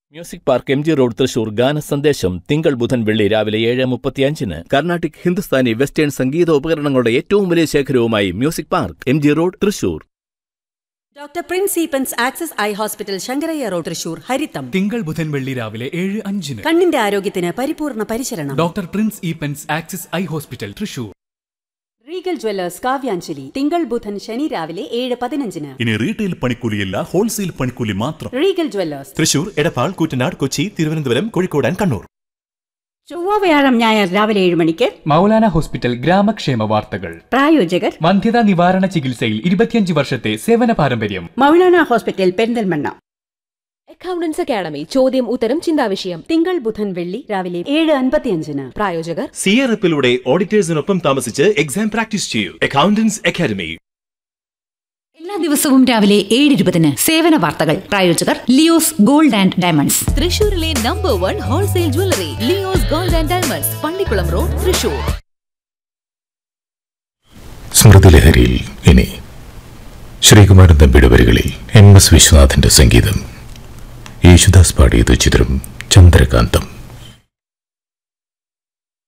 music park M G road Thrissur ഗാന സന്ദേശം തിങ്കൾ ബുധൻ വെള്ളി രാവിലെ ഏഴ് മുപ്പത്തിയഞ്ചിന് കർണാട്ടിക് ഹിന്ദുസ്ഥാനി വെസ്റ്റേൺ സംഗീത ഉപകരണങ്ങളുടെ ഏറ്റവും വലിയ ശേഖരവുമായി music park M G road Thrissur doctor Prince Eapen's access eye hospital Sankaraiah road Thrissur ഹരിത്തം തിങ്കൾ ബുധൻ വെള്ളി രാവിലെ ഏഴ് അഞ്ചിന് കണ്ണിന്റെ ആരോഗ്യത്തിന് പരിപൂർണ പരിചരണം doctor Prince Eapen's axis eye hospital Thrissur regal jewellers Kavyanjali തിങ്കൾ ബുധൻ ശനി രാവിലെ ഏഴ് പതിനഞ്ചിന് ഇനി റീറ്റെയിൽ പണിക്കൂലിയല്ല ഹോൾസെയിൽ പണിക്കൂലി മാത്രം regal jewellers Thrissur Edappal Koottanad Kochi Thiruvananthapuram Kozhikode and Kannur ചൊവ്വ വ്യാഴം ഞായർ രാവിലെ ഏഴ് മണിക്ക് മൗലാന ഹോസ്പിറ്റൽ ഗ്രാമക്ഷേമ വാർത്തകൾ പ്രായോജകർ വന്ധ്യതാ നിവാരണ ചികിത്സയിൽ ഇരുപത്തിയഞ്ച് വർഷത്തെ സേവന പാരമ്പര്യം Moulana hospital Perinthalmanna accountants academy ചോദ്യം ഉത്തരം ചിന്താവിഷയം തിങ്കൾ ബുധൻ വെള്ളി രാവിലെ ഏഴ് അൻപത്തിയഞ്ചിന് പ്രായോജകർ സി ആർ എഫിലൂടെ ഓഡിറ്റേഴ്സിനൊപ്പം താമസിച്ച് എക്സാം പ്രാക്ടീസ് ചെയ്യൂ അക്കൗണ്ടൻസ് അക്കാദമി എല്ലാ ദിവസവും രാവിലെ ഏഴ് ഇരുപതിന് സേവന വാർത്തകൾ പ്രായോജകർ ലിയോസ് ഗോൾഡ് ആൻഡ് ഡയമണ്ട്സ് തൃശൂരിലെ number one wholesale jewellery Leo's gold and diamonds Pallikkulam road Thrissur സ്മൃതിലഹരിയിൽ ഇനി ശ്രീകുമാരൻ തമ്പിയുടെ വരികളിൽ എം എസ് വിശ്വനാഥന്റെ സംഗീതം യേശുദാസ് പാടിയത് ചിത്രം ചന്ദ്രകാന്തം